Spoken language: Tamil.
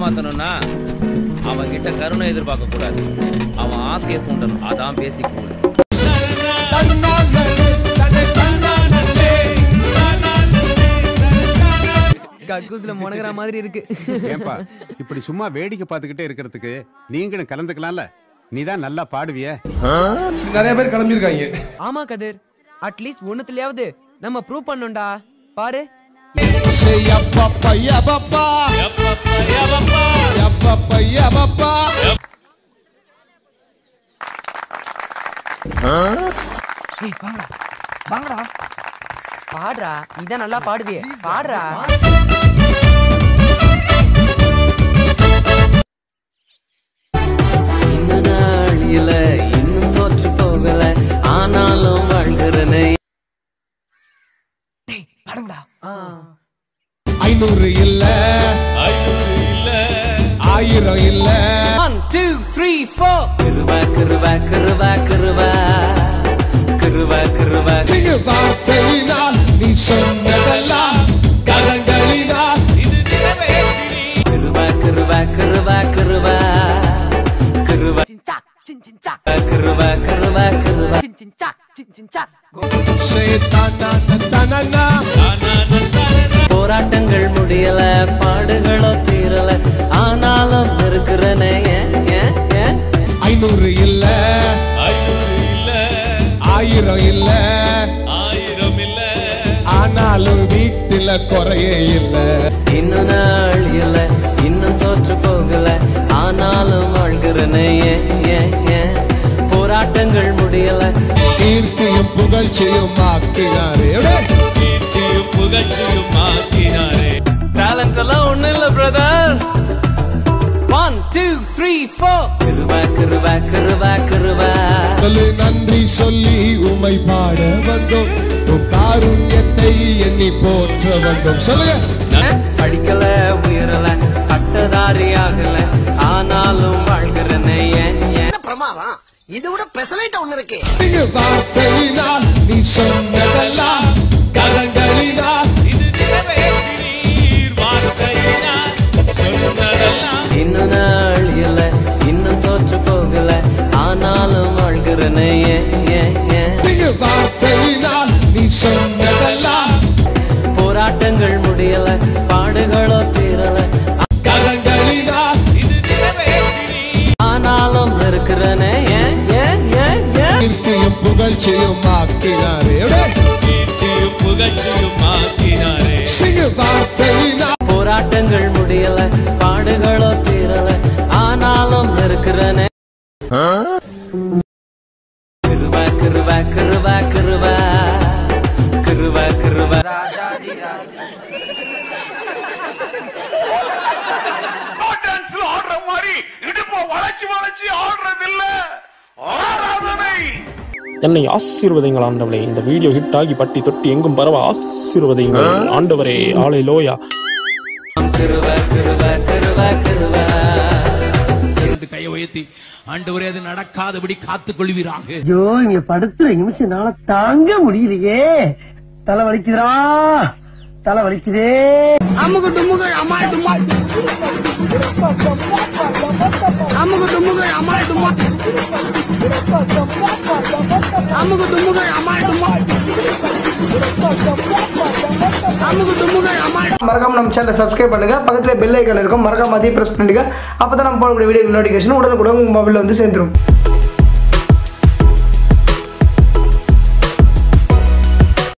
ஏமாத்தணும்னா அவன் கிட்ட கருணை எதிர்பார்க்க கூடாது அவன் ஆசையை தூண்டணும் அதான் பேசிக் ரூல் கக்கூஸ்ல முனகிற மாதிரி இருக்கு ஏன்பா இப்படி சும்மா வேடிக்கை பார்த்துக்கிட்டே இருக்கிறதுக்கு நீங்களும் கலந்துக்கலாம்ல நீ தான் நல்லா பாடுவிய நிறைய பேர் கிளம்பியிருக்காங்க ஆமா கதிர் அட்லீஸ்ட் ஒண்ணுத்துலயாவது நம்ம ப்ரூவ் பண்ணோம்டா பாரு பாடுறா நீதான் நல்லா பாடுவியே பாடுறா இந்த நாளில இன்னும் தோற்று போகல ஆனாலும் வாழ்கிறனே ஐநூறு இல்ல ஆயிரம் இல்ல ஒன் டூ த்ரீ ஃபோர் கிருவா கிருவா கிருவா கிருவா கிருவா கிருவா சிங்க வார்த்தையினால் நீ சொன்னதெல்லாம் கரங்களினால் கிருவா கிருவா கிருவா கிருவா கிருவா சின்சா சின் சின்சா கிருவா கிருவா கிருவா சின் சின்சா சின் சின்சா சேத்தானா போராட்டங்கள் முடியல பாடுகளோ தீரல ஆனாலும் இருக்கிறனே ஏன், ஏன், ஏன்? ஐநூறு இல்ல ஆயிரம் இல்ல ஆனாலும் வீட்டுல குறையே இல்ல இன்னும் நாள் இல்ல இன்னும் தோற்று போகல ஆனாலும் வாழ்கிறனே ஏன், ஏன், ஏன்? போராட்டங்கள் முடியல கீர்த்தியும் புகழ்ச்சியும் ஆக்கினாரே டேலண்ட் எல்லாம் ஒண்ணு இல்ல brother one two three four கிருவா கிருவா கிருவா கிருவா சொல்லு நன்றி சொல்லி உமை பாட வந்தோம் உன் காருண்யத்தை எண்ணி போற்ற வந்தோம் சொல்லுங்க படிக்கல உயரல பட்டதாரி ஆகல ஆனாலும் வாழ்கிறனே ஏன், ஏன்? பிரமாதம் இது விட பெசலைட் ஒண்ணு இருக்கு நீங்க வார்த்தையினால் நீ சொன்னதெல்லாம் கரங்களினால் இன்னும் நாள் இல்ல இன்னும் தோற்று போகல ஆனாலும் வாழ்கிறனே ஏன், ஏன், ஏன்? நீங்க வார்த்தையினால் நீ சொன்னதெல்லாம் போராட்டங்கள் முடியல பாடுகளோ தீரல கரங்களினால் ஆனாலும் இருக்கிறனே ஏன், ஏன், ஏன், ஏன்? கீர்த்தியும் புகழ்ச்சியும் ஆக்கினாரே சிங்க வார்த்தையினால் போராட்டங்கள் முடியல பாடுகளோ தீரல ஆனாலும் இருக்கிறனே கிருபா கிருபா கிருபா கிருபா கிருபா கிருபா ஆடுற மாதிரி இடுப்ப வளைச்சு வளைச்சு ஆடுறது இல்ல ஆராதனை என்னை ஆசீர்வதிங்கள் ஆண்டவரே இந்த வீடியோ ஹிட் ஆகி பட்டி தொட்டி எங்கும் பரவ ஆசீர்வதிங்கள் ஆண்டவரே ஆலை லோயா கிருபா கிருபா கிருபா கிருபா ரெண்டு கையை உயர்த்தி ஆண்டவரே அது நடக்காதபடி காத்துக் கொள்வீராக ஐயோ இங்க படுத்துற நிமிஷம்னால தாங்க முடியலையே தலை வலிக்குதுடா தலை வலிக்குதே அமுக டுமுக அமால் டுமா அமுக டுமுக அமால் டுமா அமுக டுமுக அமால் டுமா அமுக டுமுக அமால் மறக்காம நம்ம சேனலை சப்ஸ்கிரைப் பண்ணுங்க பக்கத்துல பெல் ஐக்கான் இருக்கும் மறக்காம அதையும் பிரஸ் பண்ணுங்க அப்பதான் நம்ம போடக்கூடிய வீடியோ நோட்டிஃபிகேஷன் உடனுக்குடன் உங்க மொபைல்ல வந்து சேர்ந்துரும்